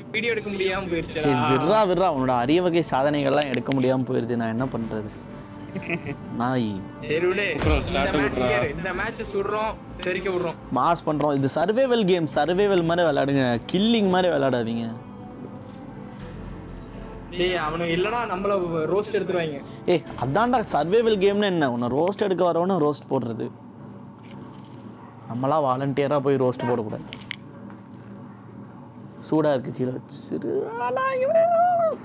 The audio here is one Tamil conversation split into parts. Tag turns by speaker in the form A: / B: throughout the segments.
A: வீடியோ எடுக்க முடியாம
B: சரி,
A: போயிருச்சா
B: விட்றா விட்றா உன்னோட அரிய வகை சாதனைகள்லாம் எடுக்க முடியாம போயிருது நான் என்ன பண்றது நாய்
A: சரி விடு
C: அப்புறம்
A: இந்த
C: start
A: match
C: விட்றா.
A: இங்க இரு. இந்த மேட்ச் சுடுறோம் தெரிக்க விடுறோம்
B: மாஸ் பண்றோம் இது சர்வைவல் கேம் சர்வைவல் மாதிரி விளையாடுங்க கில்லிங் மாதிரி விளையாடாதீங்க
A: டேய் அவனுங்க இல்லனா நம்மள ரோஸ்ட் எடுத்துருவாங்க
B: ஏய் அதான்டா சர்வைவல் கேம்னு என்ன உன்னை ரோஸ்ட் எடுக்க வரவன ரோஸ்ட் போடுறது நம்மளா வாலண்டியரா போய் ரோஸ்ட் போடக்கூடாது சூடா இருக்கு கீழே வச்சிரு ஆனா இவன்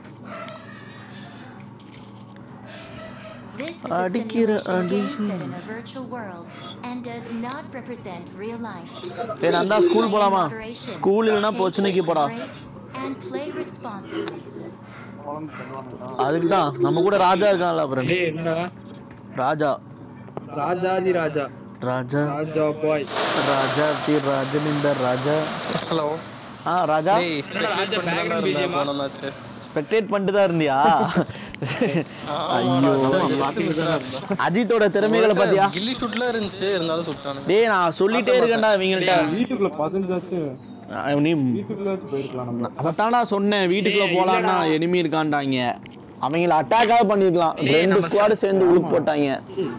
D: This is a
B: அடிக்கிற
D: simulation game
B: அடி.
D: set in a virtual world and does not represent real life.
B: ஏய் நான் தான் ஸ்கூல்
D: Play in
B: போலாமா
D: moderation.
B: ஸ்கூல் இல்லைன்னா
D: Take
B: போச்சுனைக்கு போடா
D: breaks And play responsibly.
B: அதுக்கு தான் நம்ம கூட ராஜா இருக்கான்ல அப்புறம்
A: டேய் என்னடா
B: ராஜா
A: ராஜாதி ராஜா
B: ராஜா
A: ராஜா பாய்
B: ராஜா தி ராஜனிந்தர் ராஜா
E: ஹலோ
B: ஆ ராஜா
E: டேய்
A: என்னடா ராஜா background BGM -ஆ?
E: போன மேட்ச்
B: ஸ்பெக்டேட் பண்ணிட்டு தான் இருந்தியா ஐயோ அஜித்தோட திறமைகளை பாத்தியா
E: கில்லி ஷூட்ல இருந்துச்சு இருந்தாலும் சுட்டானு
B: டேய் நான் சொல்லிட்டே இருக்கேன்டா இவங்கள்ட்ட
C: வீட்டுக்குள்ள பதினஞ்சாச்சும்
B: அஹ் நீ
C: வீட்டுக்குள்ளாச்சும் போயிருக்கலாம் நம்ம
B: அதான்டா சொன்னேன் வீட்டுக்குள்ள போலான்னா எனிமி இருக்கான்டாங்க அவங்கள அட்டாக்காக பண்ணிருக்கலாம் ரெண்டு ஸ்குவாடு சேர்ந்து உழுப்பு போட்டாங்க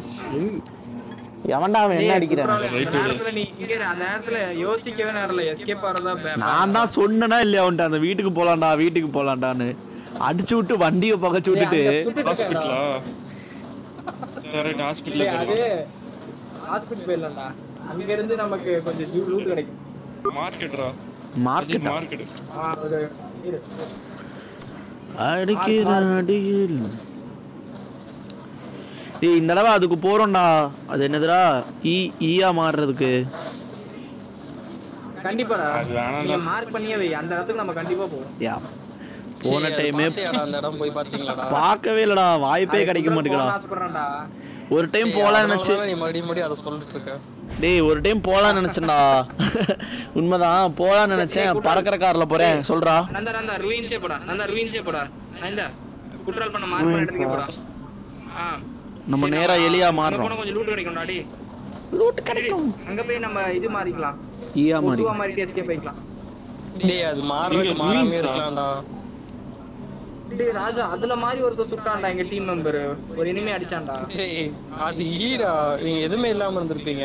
B: எவன்டா அவன் என்ன அடிக்கிறான்
A: அந்த நேரத்துல நீ இங்க இரு. அந்த நேரத்துல யோசிக்கவே நேரம் இல்ல எஸ்கேப் ஆறதா பே-
B: நான் தான் சொன்னேனா இல்லையா அவன்ட்ட அந்த வீட்டுக்கு போலாம்டா வீட்டுக்கு போலாம்டான்னு அடிச்சு விட்டு வண்டியை பகச்சு விட்டுட்டு
A: சுட்டுட்டு இருக்காடா.
C: ஹாஸ்பிட்டலா சரி
A: டேய்,
C: ஹாஸ்பிட்டல்
A: அது ஹாஸ்பிட்டல் போயிடலாம்டா அங்க இருந்து நமக்கு கொஞ்சம் ஜூ லூட் கிடைக்கும்
C: மார்க்கெட்ரா
B: மார்க்கெட்
C: மார்க்கெட்
A: ஆ, ஒரு இரு.
B: அடிக்கிற அடியில் டேய் இந்த தடவை அதுக்கு போறோம்டா அது என்னதுடா ஈ ஈயா மாறுறதுக்கு
A: கண்டிப்பாடா
C: அது வேணாம்டா.
A: நீங்க மார்க் பண்ணியே வை அந்த இடத்துக்கு நம்ம கண்டிப்பா போவோம்
B: யா போன டைமே
E: அந்த இடம் போய் பாத்தீங்களாடா
B: பார்க்கவே இல்லடா வாய்ப்பே கிடைக்க மாட்டேங்குடா
A: போகணும்னு ஆசைப்படுறேன்டா
B: ஒரு டைம் போலாம்னு நினைச்சு
E: நீ மறுபடியும் மறுபடியும் அதை சொல்லிட்டு இருக்க
B: டேய் ஒரு டைம் போலாம்னு நினைச்சேன்டா உண்மைதான் போலாம்னு நினைச்சேன் பறக்கிற கார்ல போறேன் சொல்றா
A: நந்தா நந்தா ருயின்ஸே போடா நந்தா ருயின்ஸே போடா நந்தா குற்றால் பண்ண மார்க் பண்ண இடத்துக்கு போடா ஆ
B: நம்ம நேரா எலியா
A: அங்க
B: மாறுறோம்
A: போனா கொஞ்சம் லூட் கிடைக்கும்டா டேய்
B: லூட் கிடைக்கும்
A: அங்க போய் நம்ம இது மாறிக்கலாம்
B: ஈயா மாறி
A: பொதுவா மாறிட்டு எஸ்கேப் ஆயிக்கலாம்
E: டேய் அது மாறதுக்கு
C: இங்க
E: மாறாமே
C: மீன்ஸா?
E: இருக்கலாம்டா
A: டேய் ராஜா அதுல மாதிரி ஒருத்தர் சுட்டான்டா எங்க டீம் மெம்பர் ஒரு இனிமே அடிச்சான்டா
E: டேய் அது ஈடா நீங்க எதுவுமே இல்லாம இருந்திருப்பீங்க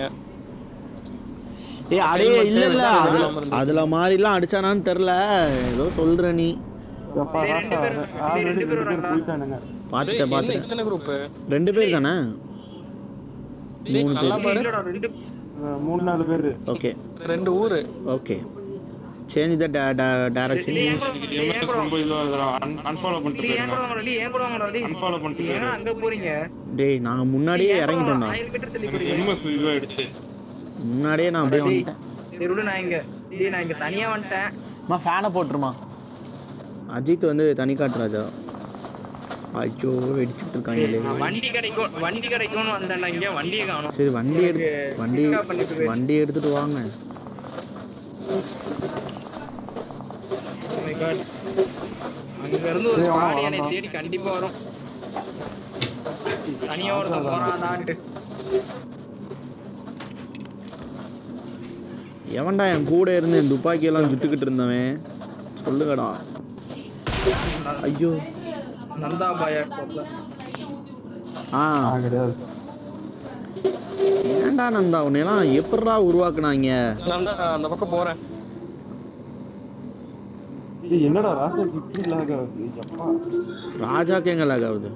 B: ஏய் அடே இல்ல இல்ல
E: அதுல
B: அதுல
E: இல்லாம
B: அதுல மாதிரிலாம் அடிச்சானான்னு தெரியல ஏதோ சொல்ற நீ
A: டேய், ரெண்டு பேர் டேய், ரெண்டு பேர் வராங்கடா
C: போயிட்டானுங்க
B: பாத்துட்ட
E: என்ன
B: பாத்துட்ட
E: இத்தனை குரூப்
B: ரெண்டு பேர் தானே
E: டேய்
B: மூணு
E: நல்லா
B: பேர்
E: பாரு
A: இல்லடா ரெண்டு
C: மூணு நாலு பேரு
B: ஓகே
E: ரெண்டு ஊரு
B: ஓகே சேஞ்ச் த டைரக்ஷன்
A: டேய், ஏன் கூட வாங்க, டேய், ஏன்
C: எம்எஸ்
A: கூட
C: ரொம்ப இதுவா அன்ஃபாலோ பண்ணிட்டு
A: டேய், ஏன் கூட
C: போயிருங்க
A: வாங்கடா, டேய், ஏன் கூட வாங்கடா, டேய்.
C: அன்ஃபாலோ பண்ணிட்டு
A: ஏன்
C: போயிருங்க
A: அங்க போறீங்க
B: டேய் நாங்க முன்னாடியே
A: ஏன் கூட
B: இறங்கிட்டோம்டா
A: ஆயிரம் மீட்டர் தள்ளி போறீங்க
C: எம்எஸ் இதுவாயிடுச்சு
B: முன்னாடியே நான் அப்படியே
A: டேய்,
B: வந்துட்டேன்
A: சரி விடு நான் இங்க டேய் நான் இங்க தனியா வந்துட்டேன்
B: அம்மா ஃபேனை போட்டுருமா அஜித் வந்து தனி காட்டுராஜா ஐயோ வெடிச்சிட்டு இருக்காங்களே
A: நான் வண்டி கிடைக்கும் வண்டி கிடைக்கும்னு வந்தேன்டா இங்க வண்டியை காணும்
B: சரி வண்டி எடுத்து வண்டி
A: pick up பண்ணிட்டு போயிரு.
B: வண்டி எடுத்துட்டு வாங்க
A: அங்க இருந்து ஒரு ஸ்குவாட் என்னை தேடி கண்டிப்பா வரும் தனியா ஒருத்தன் போறான்டான்ட்டு
B: எவன்டா என் கூட இருந்து என் துப்பாக்கி எல்லாம் சுட்டுக்கிட்டு இருந்தவன் சொல்லுங்கடா ஐயோ
A: நந்தா பாயா
B: ஆ
C: கிடையாது
B: ஏன்டா நந்தா உன்னையெல்லாம் எப்படிடா உருவாக்குனாங்க
E: நான் தான் அந்த பக்கம் போறேன்
C: ஏய், என்னடா ராஜா இப்படி லாக் ஆகுது எப்பா
B: ராஜாக்கு எங்க lag ஆகுது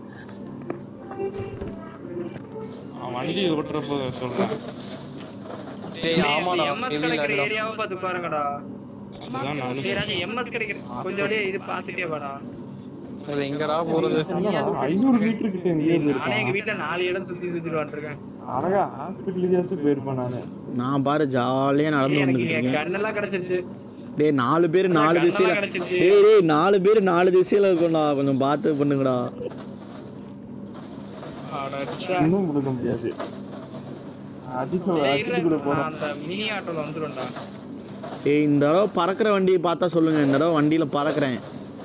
C: அவன் வண்டி ஓட்டுறப்போ சொல்றேன்
E: டேய் ஆமாடா
A: எம்எஸ்
E: heavy
A: கிடைக்கிற
E: lag தான்.
A: ஏரியாவை பார்த்து பாருங்கடா
C: அதுதான் நானும்
A: சரி ராஜா எம்எஸ் கிடைக்கிற கொஞ்சம் அப்படியே இது பார்த்துட்டே வாடா
E: அது எங்கடா போறது
C: என்னடா, ஐநூறு மீட்டர் கிட்ட எங்கேயோ
A: நானே எங்க
C: போயிருக்கான்
A: வீட்டுல நாலு இடம் சுத்தி சுத்திட்டு வந்துருக்கேன்
C: அழகா ஹாஸ்பிட்டலுக்காச்சும் போயிருப்பேன் நானு
B: நான் பாரு ஜாலியா நடந்து
A: எனக்கு
B: வந்துகிட்டு
A: இங்க
B: இருக்கேன்
A: கண்ணெல்லாம் கிடைச்சிருச்சு
B: டேய் நாலு பேர் நாலு
A: கண்ணெல்லாம்
B: திசையில
A: கிடைச்சிருச்சு.
B: டேய் டேய் நாலு பேர் நாலு திசையில இருக்கும்டா கொஞ்சம் பார்த்து பண்ணுங்கடா
A: அடச்சா.
C: இன்னும் கொடுக்க முடியாது அடிச்சு
A: டேய்,
C: அடிச்சு கூட
A: இல்ல,
C: போறேன்
A: நான் அந்த மினி ஆட்டோல வந்துரும்டா
B: ஏய் இந்த தடவை பறக்கிற வண்டியை பார்த்தா சொல்லுங்க இந்த தடவை வண்டியில பறக்கிறேன்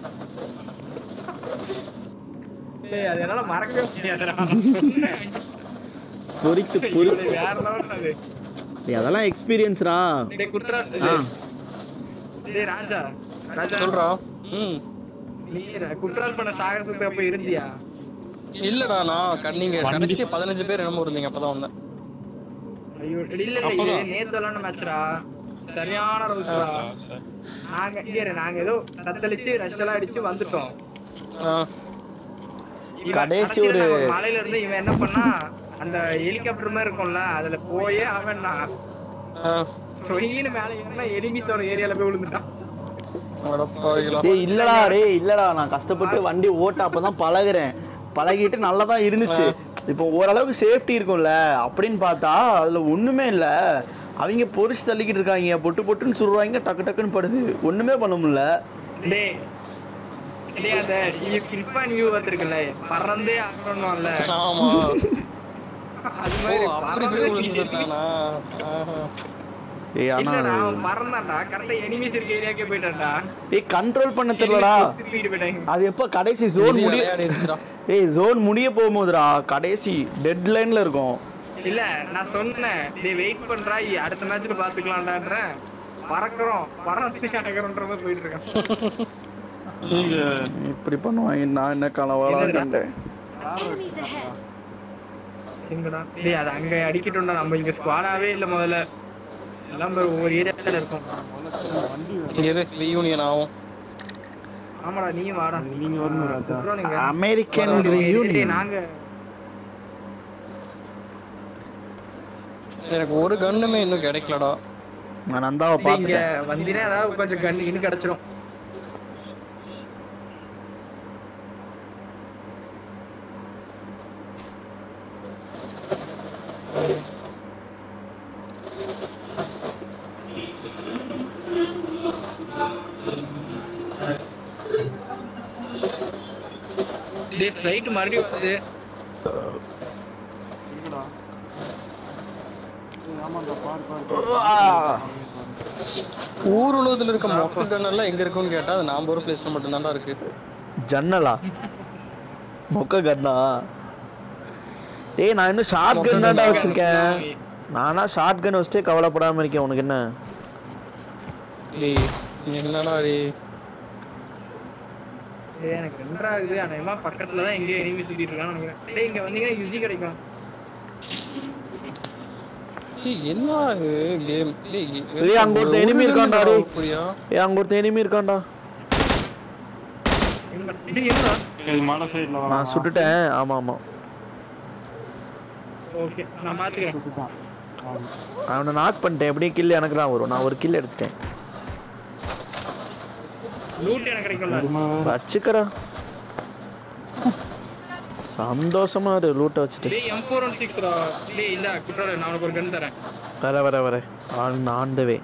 A: டேய் அது என்னால மறக்கவே முடியாதுடா
B: பொறித்து பொறி
A: இது வேற level அது
B: டேய் அதெல்லாம் எக்ஸ்பீரியன்ஸ்ரா
A: டேய் குட்ரா
B: ஆ
A: டேய் ராஜா ராஜா
E: சொல்றா ம்
A: நீ குற்றால் பண்ண சாகசத்துக்கு அப்ப இருந்தியா
E: இல்லடா நான் க- நீங்க கடைசி பதினஞ்சு பேர் என்னமோ இருந்தீங்க அப்பதான் வந்தேன்
A: ஐயோ இல்ல இல்ல இது நேத்து விளாண்ட மேட்ச்ரா சரியான ரவுஸ்ரா நாங்க இங்க இரு, நாங்க ஏதோ தத்தளிச்சு ரஷ் எல்லாம் அடிச்சு வந்துட்டோம்
E: ஆ,
A: இவன்
B: கடைசி
A: கடைசியில
B: ஒரு-
A: நாங்க மலையில இருந்து இவன் என்ன பண்ணா அந்த ஹெலிகாப்டர் மாதிரி இருக்கும்ல அதுல போயே அவன் நான்
E: ஆ,
A: சொயின்னு மேல ஏறினா எனிமிஸோட ஏரியால போய் விழுந்துட்டான்
E: அடப்பாவிகளா.
B: டேய் இல்லடா டேய் இல்லடா நான் கஷ்டப்பட்டு வண்டி ஓட்ட அப்பதான் பழகுறேன் பழகிட்டு நல்லா தான் இருந்துச்சு இப்போ ஓரளவுக்கு சேஃப்டி இருக்கும்ல அப்படின்னு பார்த்தா அதுல ஒண்ணுமே இல்ல அவங்க பொரிச்சு தள்ளிக்கிட்டு இருக்காங்க பொட்டு பொட்டுன்னு சுடுவாங்க டக்கு டக்குன்னு படுது ஒண்ணுமே பண்ண முடியல
A: டேய் டேய் அந்த கிரிப்பான் வியூ வந்துருக்குல்ல பறந்தே ஆகணும்ல
E: ஆமா
A: அது
E: ஓ
A: மாதிரி
E: அப்படி
A: பறந்தே
E: போய் விழுந்துட்டானா ஆஹா.
B: ஏய் ஆனா
A: இல்லடா அவன் பறந்தான்டா கரெக்டா எனிமிஸ் இருக்க ஏரியாக்கே போயிட்டான்டா
B: ஏய் கண்ட்ரோல் பண்ண தெரியலடா
A: திருப்பிட்டு போயிட்டாங்க
B: அது எப்ப கடைசி ஜோன்
E: இது
B: முடிய
E: விளையாடிருச்சுடா.
B: ஏய் ஜோன் முடிய போகும்போதுடா கடைசி டெட் லைன்ல இருக்கும்
A: இல்ல நான் சொன்னேன் டேய் வெயிட் பண்றா இ- அடுத்த மேட்ச்ல பாத்துக்கலாம்டான்றேன் பறக்குறோம் பறந்து அடக்குறோன்ற மாதிரி போயிட்டு இருக்கான்
C: நீங்க
B: இப்படி பண்ணுவாங்க நான் என்ன கனவாடா
A: என்னடா?
B: கண்டேன்
D: Enemies ahead.
A: எங்கடா டேய் அது அங்க அடிக்கட்டும்டா நம்ம இங்க ஸ்குவாடாவே இல்ல முதல்ல எல்லாம் போய் ஒவ்வொரு ஏரியால இருக்கும்
C: வண்டி
E: இங்க இரு ரீயூனியன் ஆகும்
A: ஆமாடா நீயும் வாடா
C: நீங்க வரணும் ராஜா
A: அப்புறம் நீங்க
B: அமெரிக்கன்
A: டேய்,
B: யூனியன்
A: நாங்க
E: எனக்கு ஒரு கன்னுமே இன்னும் கிடைக்கலடா
B: நான் நந்தாவை
A: டேய், இங்க
B: பார்த்துட்டேன்
A: வந்தீங்கன்னா ஏதாவது கொஞ்சம் கண்ணு இன்னும் கிடைச்சிரும் டேய் ஃப்ளைட் மறுபடியும் வருது
C: எங்கடா ஏய், ஆமாண்டா பாரு பாரு
E: ஊர் உலகத்துல இருக்க மொத்த கன் எல்லாம் எங்க இருக்குன்னு கேட்டா அது நாம ஒரு பிளேஸ்ல மட்டும்தான்டா இருக்கு
B: ஜன்னலா மொக்க கண்ணா டேய் நான் இன்னும் ஷார்ட் கன் தான்டா வச்சிருக்கேன் நானா ஷார்ட் கன் வச்சுட்டே கவலைப்படாம இருக்கேன் உனக்கு என்ன
E: டேய் நீ என்னடா டேய்
A: ஏய், எனக்கு ரெண்டரா இருக்குது அநேகமா பக்கத்துல தான் எங்கேயோ எனிமி சுத்திட்டு இருக்கான்னு நினைக்கிறேன் டேய் இங்க வந்தீங்கன்னா யுசி கிடைக்கும்
E: டேய் என்ன கேம் டேய்
B: டேய், அங்க ஒருத்தன் enemy இருக்கான்டா, டேய்.
E: புரியா
B: ஏ அங்க ஒருத்தன் enemy இருக்கான்டா
A: எங்க- டேய், எங்கடா
C: இது மலை சைடுல வர
B: நான் சுட்டுட்டேன் ஆமா ஆமா
A: ஓகே நான் பாத்துக்கிறேன்
C: சுட்டுட்டான் ஆமா.
B: அவனை நாக் பண்ணிட்டேன் எப்படியும் கில் எனக்கு தான் வரும் நான் ஒரு கில் எடுத்துட்டேன்
A: லூட் எனக்கு கிடைக்கும்ல
C: பெருமை வேற.
B: வச்சுக்கடா சந்தோஷமா இரு லூட்டை வச்சுட்டு
A: டேய் எம் ஃபோர் ஒன் சிக்ஸ் டேய் இல்ல குற்றால நான் உனக்கு ஒரு கன் தரேன்
B: வர வர வர ஆன் ஆண்டவே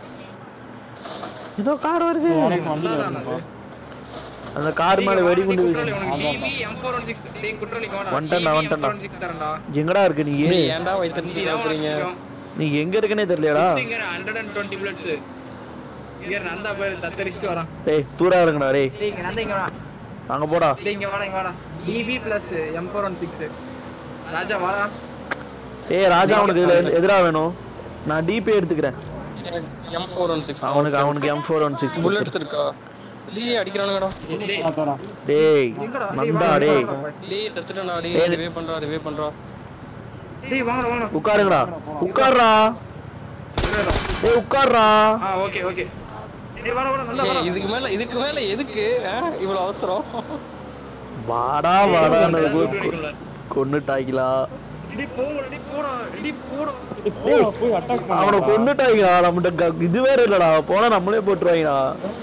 B: இதோ கார் வருது
C: உனக்கு வண்டியில இருக்குப்பா.
B: அந்த கார் மேல வெடிகுண்டு வீசு வந்துட்டேன்டா, வந்துட்டேன்டா. எங்கடா இருக்கு நீ
E: டேய் ஏன்டா வயித்து போறீங்க
B: நீ எங்க இருக்கனே தெரியலடா டேய் தூரா இருங்கடா டேய் அங்க போடா
A: ராஜா வாடா
B: ஏய் ராஜா அவனுக்கு இதுல எதிரா வேணும் நான் டிபி எடுத்துக்கிறேன்
E: எம் ஃபோர் ஒன் சிக்ஸ்
B: அவனுக்கு அவனுக்கு M four one six
E: bullets இருக்கா டேய் அடிக்கிறானுங்கடா
A: டேய்,
C: பாத்தாடா.
B: டேய்
A: எங்கடா? டேய்,
B: நந்தா
A: வாடா,
B: டேய்
A: வாடா, வாடா.
E: டேய் செத்துட்டேன்டா டேய்
B: டேய்.
E: ரிவே பண்றா ரிவே பண்றா
A: டேய், வாங்கடா, வாங்கடா.
B: உட்காருங்கடா உட்கார்றா டேய் உட்கார்றா
A: ஆ, okay, okay. டேய், வாடா, வாடா, நல்லா
E: ஏய்
A: வாடா.
E: இதுக்கு மேல இதுக்கு மேல எதுக்கு ஆ? இவ்வளவு அவசரம்
B: வாடா வாடா
A: loot கிடைக்கும்ல.
B: கொன்னுட்டாங்களா
A: டேய், போங்கடா, டேய், போடா, டேய், போடா.
C: போ, போய் அட்டாக்
B: அவனை கொன்னுட்டாங்களா நம்மகிட்ட க- இது வேற இல்லடா போனா நம்மளே போட்டுருவாங்கடா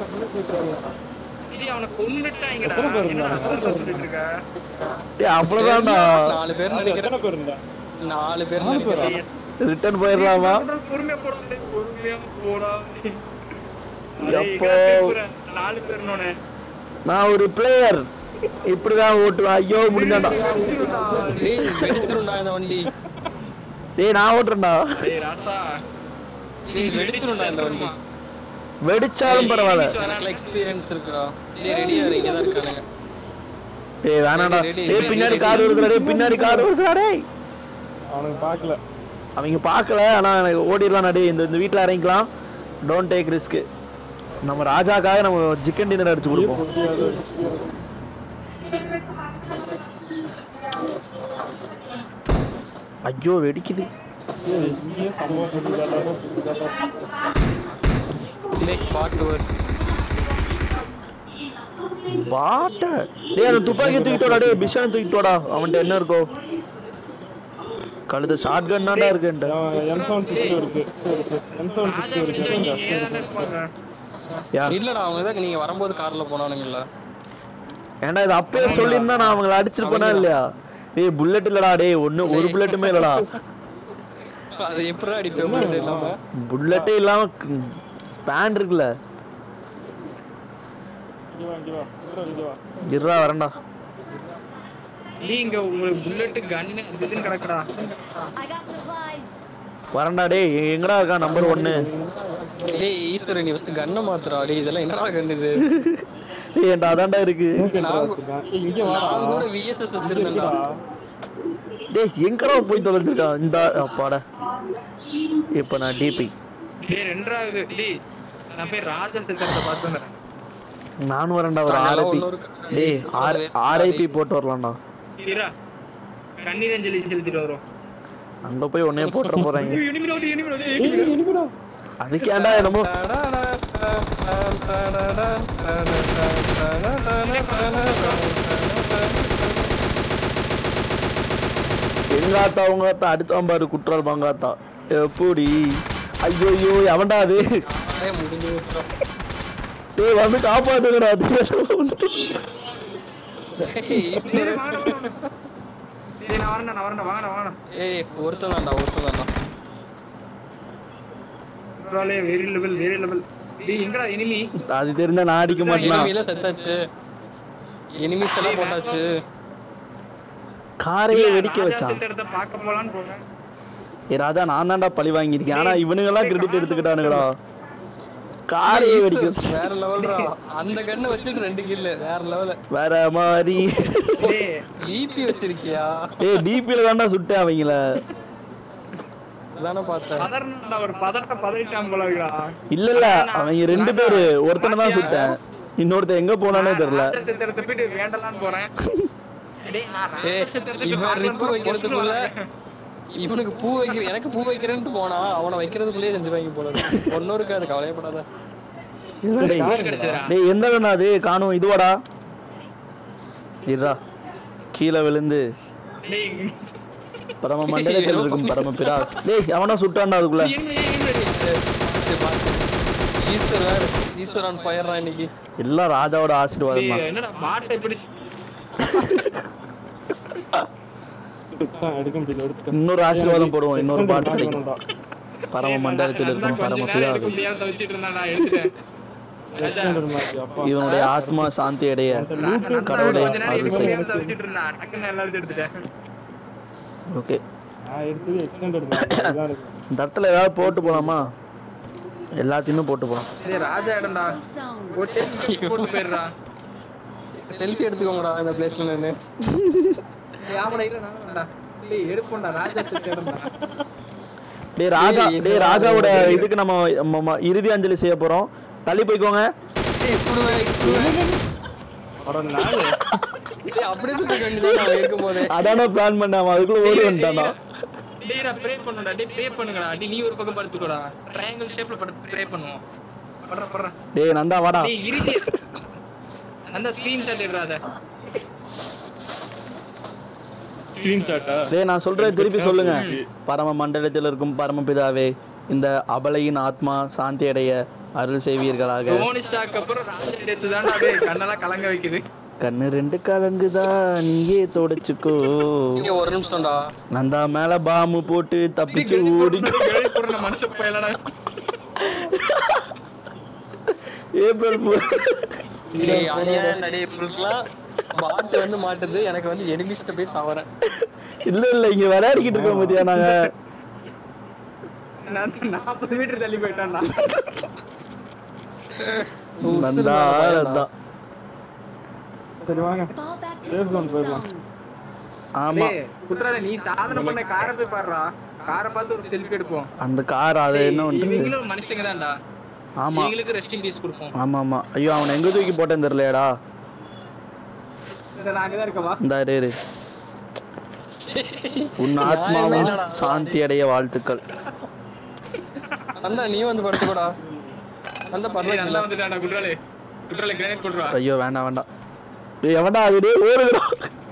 A: டேய், அவனை கொன்னுட்டாங்கடா.
C: எத்தனை பேர்
A: என்னடா
C: இருந்தாங்க?
A: அவசரத்துல சொல்லிட்டு இருக்க?
B: டேய் அவ்வளவுதான்டா
E: நாலு பேர் நினைக்கிறேன்
C: எத்தனை பேர் இருந்தா
E: நாலு பேர்
C: நாலு பேரா?
E: நினைக்கிறேன்
B: ரிட்டர்ன் போயிடலாமா
A: போடா, பொறுமையா போடா, டேய், பொறுமையா போடா. டேய்,
B: எப்போ?
A: டேய், போறேன். நாலு பேர்னோனே.
B: நான் ஒரு பிளேயர் இப்படிதான் ஓட்டுவேன் ஐயோ முடிஞ்சாடா
E: டேய் வெடிச்சிரும்டா இந்த வண்டி
B: டேய் நான் ஓட்டுறேன்டா
A: டேய், ராசா.
E: டேய் வெடிச்சிரும்டா இந்த வண்டி
B: வெடிச்சாலும் பரவாயில்ல
E: எனக்கு எக்ஸ்பீரியன்ஸ் இருக்குடா டேய் ரெடியா இங்க தான் இருக்கானுங்க
B: டேய் வேணாடா
E: Ready, ready,
B: டேய்
E: ready,
B: பின்னாடி
E: ready.
B: கார் வருதுடா டேய் பின்னாடி கார் வருதுடா டேய்
C: அவனுக்கு பாக்கல
B: அவங்க பார்க்கல ஆனா எனக்கு ஓடிடலாம் டேய் இந்த இந்த வீட்ல இறங்கிக்கலாம் டோன்ட் டேக் ரிஸ்க் நம்ம ராஜாக்காக நம்ம சிக்கன் டின்னர் அடிச்சு கொடுப்போம்
C: முடியாது
B: ஐயோ வெடிக்குது
C: ஏய், இங்கேயே சம்பவம் நடக்குதாடா, நடக்குதாடா.
E: பாட்டு வரும்
B: பாட்ட டேய் அந்த துப்பாக்கி தூக்கிட்டு வாடா டேய் பிஷனை தூக்கிட்டு வாடா அவன்கிட்ட என்ன இருக்கோ கழுத ஷார்ட் கன் தான்டா இருக்குன்ட்டு
C: எம் செவன் சிக்ஸ்டி இருக்கு எம் செவன்
A: ராஜா
C: சிக்ஸ்டி இருக்கு
A: முடிஞ்சவங்க
C: எங்க?
A: இங்கே தானே இருப்பாங்க
B: யார்
E: இல்லடா அவங்க தான் நீங்க வரும்போது கார்ல போனானுங்கல்ல
B: ஏன்டா இது அப்பயே சொல்லியிருந்தா நான் அவங்கள அடிச்சிருப்பேனா இல்லையா டேய் புல்லட் இல்லடா டேய் ஒண்ணு ஒரு புல்லட்டுமே இல்லடா
E: அது எப்படி அடிப்பேன் bullet இல்லாம
B: புல்லட்டே இல்லாம பேண்ட் இருக்குல்ல
C: இங்க வா இங்க வா இங்க வா, இங்க வா
B: இருடா வரேன்டா
A: நீ இங்க உங்களுக்கு புல்லட் கன்னு இதுன்னு கிடக்குடா
D: I got supplies.
B: வரேன்டா டேய் எங்கடா இருக்கா நம்பர் ஒன்னு
E: டேய் ஈஸ்வரன் நீ ஃபர்ஸ்ட் கண்ணை மாத்துறா டேய் இதெல்லாம் என்னடா கண்ணு இது
B: டேய் என்கிட்ட அதான்டா இருக்கு
C: என்னடா வச்சிருக்கான்? ஏய், இங்க வாடா
E: நான் கூட விஎஸ்எஸ் வச்சிருந்தேன்டா
B: டேய் எங்கடா போய் தொலைஞ்சிருக்கான் இந்த அப்பாடா இப்போ நான் டிபி
A: டேய் ரெண்டாவது டேய் நான் போய் ராஜா சித்தரத்தை பார்த்து வந்துடுறேன்
B: நானும் வரேன்டா ஒரு
E: அதெல்லாம்
B: ஆர்ஐபி
E: ஒண்ணும் இருக்கு.
B: டேய் ஆர்
E: waste
B: ஆர்ஐபி போட்டு வரலாம்டா
A: இரா கண்ணீர் அஞ்சலி செலுத்திட்டு வரும்
B: அங்க போய் உடனே போட்டுற போறாங்க
A: இனிமே இனிமே
C: ஏய், இனிமேடா.
B: அதுக்கேண்டா என்னமோ எங்க ஆத்தா உங்க ஆத்தா அடிச்சான் பாரு குற்றால் பங்காத்தா எப்படி ஐயோ எவன்டா அது
E: அதே முடிஞ்சு போச்சுடா.
B: ஏய் வந்து காப்பாத்துங்கடா அது
E: டேய், ஈஸ்வரன்.
A: டேய் நான் வரேன்டா நான் வரேன்டா வாங்கடா வாங்கடா
E: ஏய் ஒருத்தன் தான்டா ஒருத்தன் தான்டா
A: பரவாயில்ல வேறு லெவல் வேறு லெவல் டேய் எங்கடா இனிமி
B: அது தெரிஞ்சா நான் அடிக்க மாட்டேனா
E: எனிமில செத்தாச்சு எனிமிஸ் எல்லாம் போட்டாச்சு
B: காரையே வெடிக்க வச்சான்
A: சித்தரத்தை பார்க்க போலான்னு போறேன்
B: ஏ ராஜா நான் தான்டா பழி வாங்கியிருக்கேன் ஆனா இவனுங்கெல்லாம் கிரெடிட் எடுத்துக்கிட்டானுங்கடா காரையே வெடிக்க வச்சான்.
E: வேற லெவல்ரா அந்த கண்ணை வச்சுட்டு ரெண்டு கில்லு வேற லெவல்
B: வேற மாதிரி
A: டேய்
E: ஈபி வச்சிருக்கியா
B: ஏய் டிபில தான்டா சுட்டேன் அவங்கள
E: அதானே பார்த்தேன்
A: பதறணும்டா ஒரு பதட்ட பதறிட்டான் போல இருக்குடா
B: இல்ல இல்ல அவங்க ரெண்டு பேரு ஒருத்தனை தான் சுட்டேன் இன்னொருத்தன் எங்க போனானே தெரியல
A: ராஜா சித்தரத்தை போயிட்டு வேண்டலாம்னு போறேன் டேய் நான் ராஜா
E: ஏய்,
A: சித்தரத்தை
E: இவன்
A: போய்
E: ரிப்பு
A: பார்க்கலாம்னு
E: வைக்கிறதுக்குள்ள
A: வரேன்.
E: இவனுக்கு பூ வைக்கிற எனக்கு பூ வைக்கிறேன்ட்டு போனா அவனை வைக்கிறதுக்குள்ளேயே செஞ்சு வாங்கி போல ஒன்னும் இருக்காது கவலையப்படாத
B: டேய்,
A: யார் கிடைச்சதுடா?
B: டேய் எந்த கண்ணா அது காணும் இதுவாடா இருடா கீழே விழுந்து
A: டேய்,
B: பரம மண்டலத்தில் இருக்கும் பரம பிறா டேய் அவனா சுட்டான்டா அதுக்குள்ள
A: என்ன, என்ன, என்ன,
E: சரி, பாத்து. ஈஸ்வர் வேற ஈஸ்வரன் ஃபயர்ரா இன்னைக்கு
B: எல்லாம் ராஜாவோட ஆசீர்வாதம் தான்
A: டேய், என்னடா பாட்டை இப்படி
C: எடுத்துட்டான், எடுக்க முடியல எடுத்துட்டேன்.
B: இன்னொரு ஆசீர்வாதம் போடுவோம் இன்னொரு
C: Extended
B: பாட்டு
C: pack
B: கிடைக்கும்
C: வேணும்டா.
B: பரம மண்டலத்தில் இருக்கும்
A: கொஞ்ச
B: பரம
A: நேரம்
B: பிதா
A: எடுக்க முடியாம தவிச்சிட்டு இருந்தான்டா, எடுத்துட்டேன். ராஜா,
C: Extended pack, அப்பா.
B: இவனுடைய ஆத்மா சாந்தி அடைய
A: நான்
B: கடவுளே
A: கொஞ்ச நேரம்
B: அருள்
A: எடுக்க
B: செய்
A: முடியாம தவிச்சிட்டு இருந்தேன். டக்குன்னு எல்லாத்தையும் எடுத்துட்டேன்.
B: ஓகே
C: நான் எடுத்தது extended pack, அதுதான் இருக்கு.
B: இந்த இடத்துல ஏதாவது போட்டு போலாமா எல்லாத்தையுமே போட்டு போலாம்
A: டேய், ராஜா இடம்டா
D: Safe zone.
A: ஒரு selfie போட்டு போயிடுறா
E: செல்ஃபி எடுத்துக்கோங்கடா இந்த பிளேஸ்ல நின்னு
A: டேய், ஆமாடா, இல்ல, நானும் வேண்டா. டேய், எடுப்போம்டா, ராஜா செத்து இடம்டா.
B: டேய் ராஜா
E: ஏய்,
B: டேய்
E: இந்த
B: ராஜாவோட
E: ஒரு-
B: இதுக்கு நம்ம ம- ம- இறுதி அஞ்சலி செய்ய போறோம் தள்ளி போய்க்கோங்க
E: ஏய், சுடுவேன், சுடுவேன்.
C: அட நாயே.
E: ஏய், அப்படியே சுட்டு வேண்டியதான் அவன் இருக்கும் போதே
B: அதானே பிளான் பண்ண அவன் அதுக்குள்ள ஓடி வந்துட்டானா
A: டேய், நான் pray பண்ணுடா. டேய், pray பண்ணுங்கடா. டேய், நீ ஒரு பக்கம் படுத்துக்கோடா. triangle shape ல படுத்து pray பண்ணுவோம். படுறா, படுறா.
B: டேய் நந்தா வாடா
A: டேய், இறுதி. அந்த screenshot எடுடா அதை.
C: Screenshot ஆ?
B: டேய் நான் சொல்றேன் திருப்பி சொல்லுங்க பரம மண்டலத்தில் இருக்கும் பரமபிதாவே இந்த அபலையின் ஆத்மா சாந்தி அடைய அருள் செய்வீர்களாக
A: டோனி ஸ்டார்க் அப்புறம் ராஜா டெத்து தான்டா அப்படியே கண்ணெல்லாம் கலங்க வைக்குது
B: கண்ணு ரெண்டு கலங்குதா நீயே தொடச்சுக்கோ
E: இங்க ஒரு நிமிஷம்டா
B: நந்தா மேல பாம்பு போட்டு தப்பிச்சு ஓடி
A: கெழி போடுற மனுஷ போயலடா
B: ஏப்ரல் fool.
E: டேய் அநியாயம் டேய் புல்ஸ்லாம் பாட்டு வந்து மாட்டுது எனக்கு வந்து எனிமிஸ்ட போய் சவறேன்
B: இல்ல இல்ல இங்க விளையாடிக்கிட்டு இருக்கோம் பத்தியா நாங்க
A: நான் நாற்பது மீட்டர் தள்ளி போயிட்டான்டா
B: நந்தா நந்தா
C: சரி வாங்க
D: Fall back to
C: Safe zone
D: safe
C: போயிடலாம்.
D: zone.
B: ஆமா
A: டேய், குற்றால நீ சாதனை பண்ண காரை போய் பாடுறா காரை பார்த்து ஒரு செல்ஃபி எடுப்போம்
B: அந்த கார் அது என்ன
A: டேய்,
B: பண்றது
A: இவங்களும் மனுஷங்க தான்டா
B: ஆமா
E: எங்களுக்கு ரெஸ்டிங் பீஸ் கொடுப்போம்
B: ஆமா ஆமா ஐயோ அவனை எங்க தூக்கி போட்டேன்னு தெரியலையாடா
A: இந்த நான் அங்கதான் இருக்கவா
B: இந்த இரு, இரு உன் ஆத்மாவும் சாந்தி அடைய வாழ்த்துக்கள்
E: அந்த நீ வந்து படுத்துக்கோடா அந்த
A: ஏய்,
E: பரவாயில்ல
A: நல்லா வந்துட்டான்டா குட்ராலே குட்ராலே கிரானைட் போட்டுருவா
B: ஐயோ வேண்டாம் வேண்டாம் டேய் எவன்டா அது டேய் ஓடுடா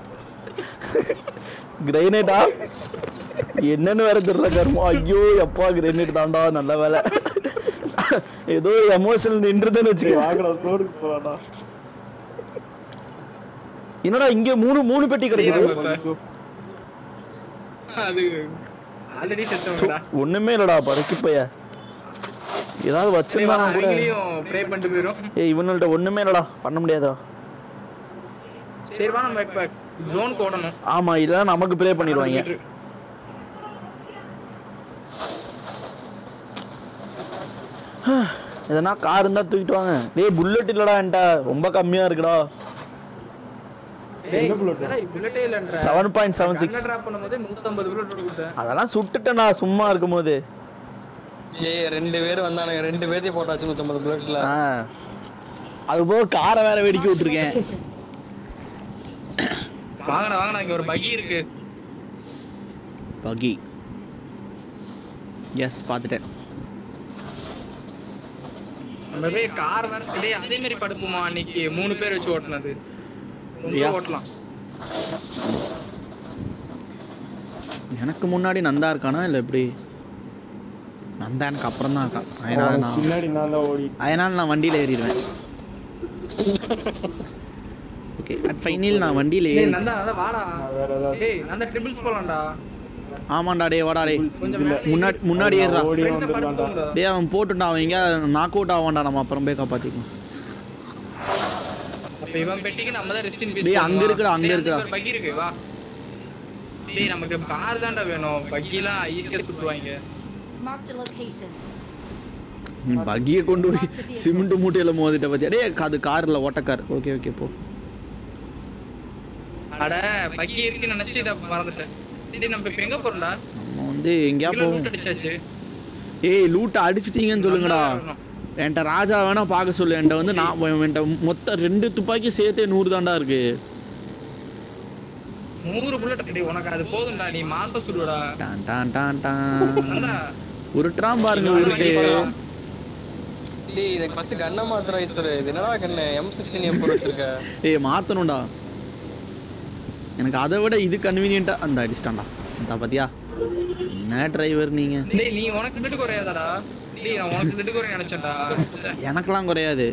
B: கிரைனேட்டா என்னன்னு வேற தெரியல கர்மம் ஐயோ எப்பா கிரைனேட் தான்டா நல்ல வேலை ஏதோ எமோஷனல் நின்றுதுன்னு வச்சுக்கோ
C: வாங்கடா சோறுக்கு போலாம்டா
B: என்னடா இங்க மூணு மூணு பெட்டி கிடைக்குது
A: அது ஆல்ரெடி செத்தவங்கடா
B: ஒண்ணுமே இல்லடா பறக்கி பைய ஏதாவது வச்சிருந்தானா கூட
A: அவங்களையும் ப்ரே பண்ணிட்டு போயிரும்
B: ஏய் இவனுள்ட்ட ஒண்ணுமே இல்லடா பண்ண முடியாதா
A: சரி வா நம்ம இப்ப ஜோன் ஓடணும்
B: ஆமா இல்லைன்னா நமக்கு ப்ரே பண்ணிடுவாங்க எதனா கார் இருந்தா தூக்கிட்டு வாங்க டேய் புல்லட் இல்லடா என்கிட்ட ரொம்ப கம்மியா இருக்குடா
A: டேய்
C: என்ன bullet?
A: புல்லட்டே இல்லன்ற
B: seven point seven six
A: drop பண்ணும்போது 150 புல்லட் கொடுத்தேன்
B: அதெல்லாம் சுட்டுட்டேன்டா சும்மா இருக்கும்போது
E: ஏய் ரெண்டு பேர் வந்தானுங்க ரெண்டு பேர்த்தையும் போட்டாச்சு நூத்தம்பது புல்லட்ல
B: ஆ அது போக காரை வேற வெடிக்க விட்டுருக்கேன்
A: வாங்கடா வாங்கடா இங்க ஒரு பகி இருக்கு
B: பகி எஸ் பார்த்துட்டேன்
A: நம்ம போய் கார் வேற டேய் அதே மாதிரி படுப்புமா அன்னைக்கு மூணு பேர் வச்சு ஓட்டுனது ரொம்ப
B: யா.
A: ஓட்டலாம்
B: எனக்கு முன்னாடி நந்தா இருக்கானா இல்லை எப்படி நந்தா எனக்கு அப்புறம் தான் இருக்கான் அதனால
C: அவன்
B: நான்
C: பின்னாடி நான் தான் ஓடி
B: அதனால நான் வண்டியில் ஏறிடுவேன் ஓகே அட் ஃபைனல் நான் வண்டியில்
A: டேய்
B: ஏறி
A: நந்தா நந்தா வாடா
C: நான் வேற ஏதாவது
A: டேய் நந்தா ட்ரிபிள்ஸ் போலாம்டா
B: ஆமாண்டா டே வாடா டே
A: கொஞ்சம் மேல
B: முன்னாடி முன்னாடி ஏறுடா
C: ஓடி
A: ஃப்ரெண்ட்ல
C: வந்துடலாம்டா
A: படுத்துங்க
B: டேய் அவன் போட்டுட்டான் அவன் எங்கேயா நாக் அவுட் ஆவான்டா நம்ம அப்புறம் போய் காப்பாற்றிக்கலாம்
A: அப்ப இவன் பெட்டிக்கு நம்ம தான் ரெஸ்ட் இன் பீஸ்
B: டேய், அங்க இருக்குடா, அங்க இருக்குடா.
A: ஒரு பகி இருக்கு வா டேய் நமக்கு கார் தான்டா வேணும் பகிலாம் ஈஸியா சுட்டுவாங்க
D: Marked a location.
B: நீ பகியை கொண்டு போய் சிமெண்ட் மூட்டையில் மோதிட்ட பத்தியா டேய் அது கார் இல்லை ஓட்டக்கார் ஓகே ஓகே போ
A: அட பகி இருக்குன்னு நினைச்சு இத மறந்துட்டேன் டேய் நம்ம இப்ப எங்க போறோம்டா
B: நம்ம வந்து எங்கேயா
A: கிலோ
B: போவோம்
A: லூட் அடிச்சாச்சு
B: ஏய் லூட்டை அடிச்சிட்டீங்கன்னு சொல்லுங்கடா என்கிட்ட ராஜா வேணா பார்க்க சொல்லு என்கிட்ட வந்து நான் என்கிட்ட மொத்தம் ரெண்டு துப்பாக்கி சேர்த்தே நூறு தாண்டா இருக்கு
A: நூறு புல்லட் டேய் உனக்கு அது போதும்டா நீ மாசம் சுடுடா
B: டான் டான் டான் டான்
A: நந்தா
B: உருட்டுறான் பாருங்க உருட்டு
E: டேய் இதுக்கு ஃபர்ஸ்ட் கண்ணை மாத்திரம் ஈஸ்வரு இது என்னடா கண்ணு எம் சிக்ஸ்டீன் எப்போ வச்சிருக்க
B: ஏய் மாத்தணும்டா எனக்கு அதை விட இது கன்வீனியன்ட்டா அந்த அடிச்சிட்டான்டா இந்த பாத்தியா என்ன டிரைவர் நீங்க
A: டேய் நீ உனக்கு திட்டு குறையாதாடா டேய் நான் உனக்கு திட்டு குறைய நினைச்சேன்டா
B: எனக்கெல்லாம் குறையாது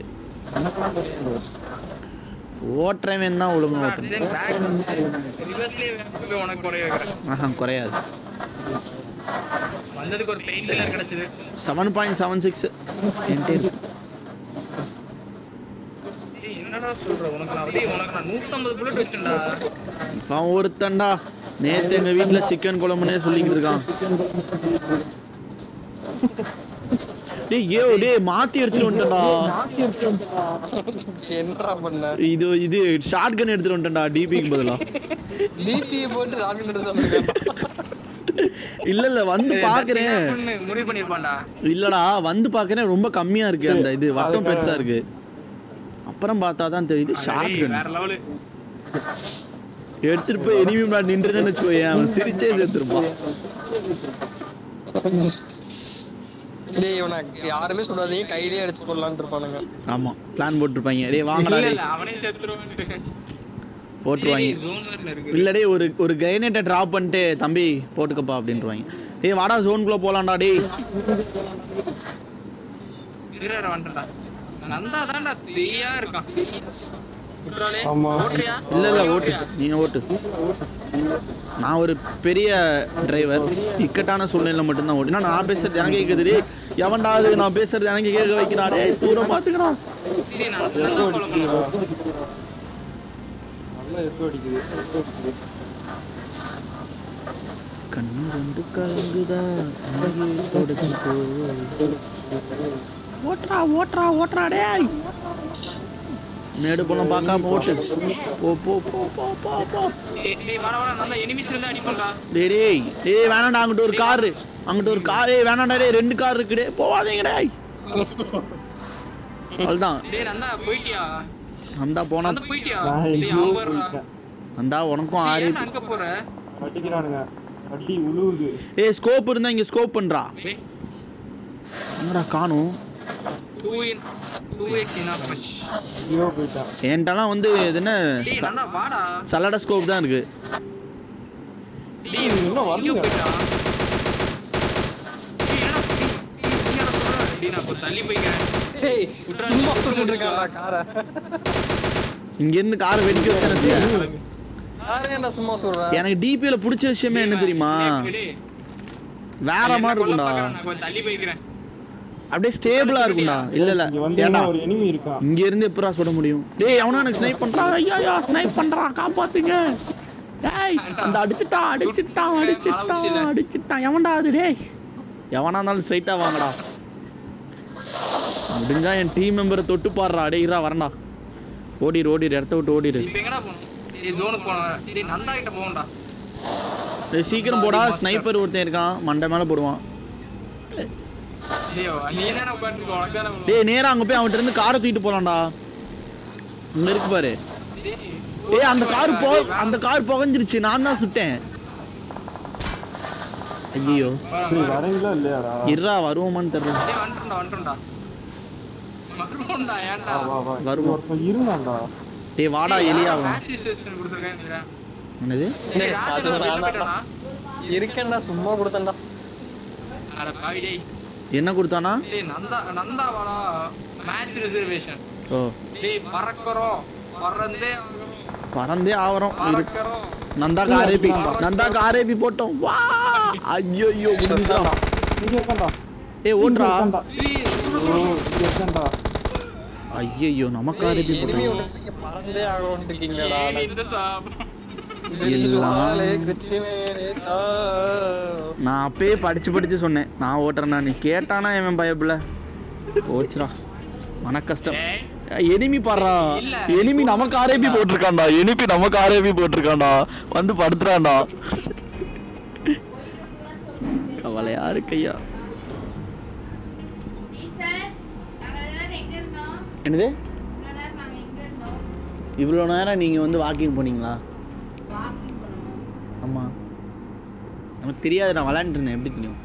B: ஓட்டுறவன் தான் ஒழுங்கா ஓட்டணும்
A: ரிவர்ஸ்லயே போய் உனக்கு குறைய வைக்கிறேன்
B: ஆஹா குறையாது
A: வந்ததுக்கு ஒரு பெயின் கில்லர் கிடைச்சது
B: செவன் பாயிண்ட் செவன் சிக்ஸ் என்கிட்ட இருக்கு
A: டேய் என்னடா சொல்ற உனக்கு நான் டேய் உனக்கு நான் 150 புல்லட் வச்சிருந்தா
B: அவன் ஒருத்தன்டா நேத்து எங்க வீட்ல சிக்கன் குழம்புனே சொல்லிக்கிட்டு இருக்கான் டேய் ஏ டேய் மாத்தி எடுத்துட்டு வந்துட்டேன்டா
E: என்னடா பண்ண
B: இது இது ஷார்ட் கன் எடுத்துட்டு வந்துட்டேன்டா டிபிக்கு பதிலா
E: டிபி போட்டு ராக்கெட் எடுத்து வந்திருக்கேன்
B: இல்ல இல்ல வந்து பாக்குறேன்
A: முடிவு பண்ணிருப்பான்டா
B: இல்லடா வந்து பாக்குறேன் ரொம்ப கம்மியா இருக்கு அந்த இது வட்டம் பெருசா இருக்கு அப்புறம் பார்த்தா தான் தெரியுது ஷார்ட்
A: டேய்,
B: கன்
A: வேற லெவலு
B: எடுத்துட்டு போய் எனிமி முன்னாடி நின்றுதுன்னு வச்சுக்கோயேன் அவன் சிரிச்சே சேர்த்துருப்பான்
E: டேய் இவனை யாருமே சொல்லாதீங்க கையிலேயே அடிச்சு போடலான்னு இருப்பானுங்க
B: ஆமா பிளான் போட்டிருப்பாங்க டேய்
A: இல்ல
B: வாங்கடா
A: இல்ல
B: டேய்
A: அவனே செத்துருவான்
B: போட்டுருவாங்க
A: ஜோன் வேற இருக்கு
B: இல்ல டேய் ஒரு ஒரு கிரைனேட்டை டிராப் பண்ணிட்டு தம்பி போட்டுக்கப்பா அப்படின்ட்டுருவாங்க டேய் வாடா ஜோனுக்குள்ள போலாம்டா டேய்
A: வீரர் வந்துட்டா நந்தா தான்டா தெரியா இருக்கான் குற்றாலே
C: ஆமா.
A: ஓட்டுறியா
B: இல்ல இல்ல ஓட்டு நீ ஓட்டு நான் ஒரு பெரிய டிரைவர் இக்கட்டான சூழ்நிலை மட்டும்தான் ஓட்டு ஏன்னா நான் பேசுறது எனக்கு கேக்குது டேய் எவன்டா அது நான் பேசுறது எனக்கு கேட்க வைக்கிறான் டேய் தூரம் பாத்துக்கடா
A: டேய், நான் நல்லா follow பண்ணலாம்.
C: நல்லா எட்டு அடிக்குது
B: கண்ணு ரெண்டு கலங்குதா அழகே தொடச்சு போய். ஓட்டுறா ஓட்டுறா ஓட்டுறா டேய் மேடு போலாம் பார்க்காம ஓட்டு போ போ போ போ போ போ
A: டேய், டேய், வாடா, வாடா, நல்லா enemies இருந்தா அடிப்போம்டா.
B: டேய் டேய் டேய் வேணாம்டா அங்கிட்ட ஒரு கார் அங்கிட்ட ஒரு கார் வேணாம்டா டேய் ரெண்டு கார் இருக்கு டேய் போவாதீங்க டேய் அவ்வளோதான்
A: டேய் நந்தா போயிட்டியா
B: அந்த போனா
A: நந்தா போயிட்டியா
C: நான்
A: டேய்
C: எங்கேயோ
A: அவன் வர்றா.
C: போயிட்டேன்
B: அந்த உனக்கும்
A: டேய்,
B: ஆறு
A: ஏன்டா அங்க போற
C: அடிக்கிறானுங்க அடி உழுவுது
B: ஏய் ஸ்கோப் இருந்தா இங்க ஸ்கோப் பண்றா
A: டேய்
B: என்னடா காணும்
A: 2 in 2x enough much
C: எங்கேயோ போயிட்டேன்
B: என்கிட்டலாம் வந்து இது என்ன
A: டேய் நந்தா வாடா
B: சல்லடை ஸ்கோப் தான் இருக்கு
A: டேய்
C: இன்னும் வரலையா?
A: எங்க போயிட்டா டேய் என்னடா டேய், நீ என்னடா சொல்ற டேய் நான் இப்ப தள்ளி போய்க்கிறேன்
E: டேய்
A: விட்றா,
E: சும்மா
A: விட்றா,
E: சொல்லிட்டு இருக்கான்டா காரை
B: இங்க இருந்து காரை வெடிக்க வச்சு எனக்கு
E: காரை ஏன்டா சும்மா சொல்ற
B: எனக்கு டிபியில பிடிச்ச விஷயமே என்ன தெரியுமா
A: டேய்,
B: வேற
A: என்ன
B: மாதிரி
A: கொல்ல
B: இருக்கும்டா
A: பார்க்கறேன், நான் கொஞ்சம் தள்ளி போய்க்கிறேன்
B: அப்படியே ஸ்டேபிளா இருக்கும்டா இல்ல இல்ல
C: இங்க வந்து
B: ஏன்டா
C: ஒரு எனிமி இருக்கான்
B: இங்க இருந்து எப்படா சுட முடியும் டேய் அவனா எனக்கு ஸ்னைப் பண்றான் ஐயா ஐயா ஸ்னைப் பண்றான் காப்பாத்துங்க டேய் அந்த அடிச்சிட்டான் அடிச்சிட்டான் அடிச்சிட்டான் அடிச்சிட்டான் எவன்டா அது டேய் எவனா இருந்தாலும் ஸ்ட்ரைட்டா வாங்கடா முடிஞ்சா என் டீம் மெம்பரை தொட்டு பாடுறா டேய்ரா வரண்டா ஓடிடு ஓடிடு இடத்த விட்டு ஓடிடு
A: இப்ப எங்கடா போகணும் டேய் ஜோனுக்கு போனோம் டேய் நந்தா கிட்ட போகணும்டா
B: டேய், சீக்கிரம் போடா ஸ்னைப்பர் ஒருத்தன் இருக்கான் மண்டை மேல போடுவான்
A: ஐயோ நீ என்ன உட்காந்துருக்க உனக்கு தானே வேணும்.
B: டேய் நேரா அங்க போய் அவன்கிட்ட இருந்து காரை தூக்கிட்டு போலாம்டா இங்க இருக்கு பாரு
A: டேய்,
B: ஏய் அந்த கார் போ அந்த கார் புகஞ்சிருச்சு நான் தான் சுட்டேன் ஐயோ
A: வரேன்,
C: சரி
A: வரேன்.
C: வரீங்களா இல்லையாடா
B: இருடா வருவோமான்னு தெரியல
A: டேய் வந்துட்டோம்டா வந்துட்டோம்டா வருவோம்டா ஏன்டா
C: வா வா வா
B: வருவோம்.
C: ஒருத்தன் இருந்தான்டா
B: டேய் வாடா எலியாவும்
A: மேட்ச் ஸ்டேஷன் கொடுத்துருக்கேன் நினைக்கிறேன்.
B: என்னது
A: டேய்
E: டேய்,
A: ராஜா
E: அது
A: நான் வெளில
E: வேணாம்டா.
A: போயிட்டானா?
E: இருக்கேன்டா சும்மா கொடுத்தேன்டா
A: அட பாவி டேய்.
B: என்ன கொடுத்தானா
A: டேய் நந்தா நந்தாவாடா மேட்ச் ரிசர்வேஷன்
B: ஓ
A: டேய் பறக்கறோம் பறந்தே ஆகணும்.
B: பறந்தே ஆவறோம் இரு.
A: பறக்கறோம்
B: நந்தாக்கு ஆரேபி நந்தாக்கு ஆரேபி போட்டோம் வா ஐயோ ஐயோ முடிஞ்சுதான்
C: இங்க இருக்கான்டா
B: ஏய் ஓட்றா
C: இருக்கான்டா
A: டேய், சுடு,
C: ஓ
A: சுடு.
C: இங்க இருக்கான்டா
B: ஐயோ நமக்கு ஆரேபி
E: enemy
B: போட்டோம்
E: விட்டு பறந்தே ஆகணும்னு இருக்கீங்களேடா
A: ஏய், இந்த சாப்.
B: எல்லாம்.
E: வாழே கிருஷ்ணவேணி தா.
B: நான் அப்பயே படிச்சு படிச்சு சொன்னேன் நான் ஓட்டுறேன்னா நீ கேட்டானா இவன் பயப்புல ஓச்சுடா மன கஷ்டம்
A: டேய்,
B: எனிமி பாடுறா
A: இல்ல.
B: எனிமி நமக்கு ஆரேபி போட்டிருக்கான்டா எனிமி நமக்கு ஆரேபி போட்டிருக்கான்டா வந்து படுத்துறான்டா கவலையா இருக்கையா என்னது இவ்வளோ நேரம் நீங்கள் வந்து வாக்கிங் போனீங்களா ஆமாம் நமக்கு தெரியாது நான் விளாண்டுருந்தேன் எப்படி தெரியும்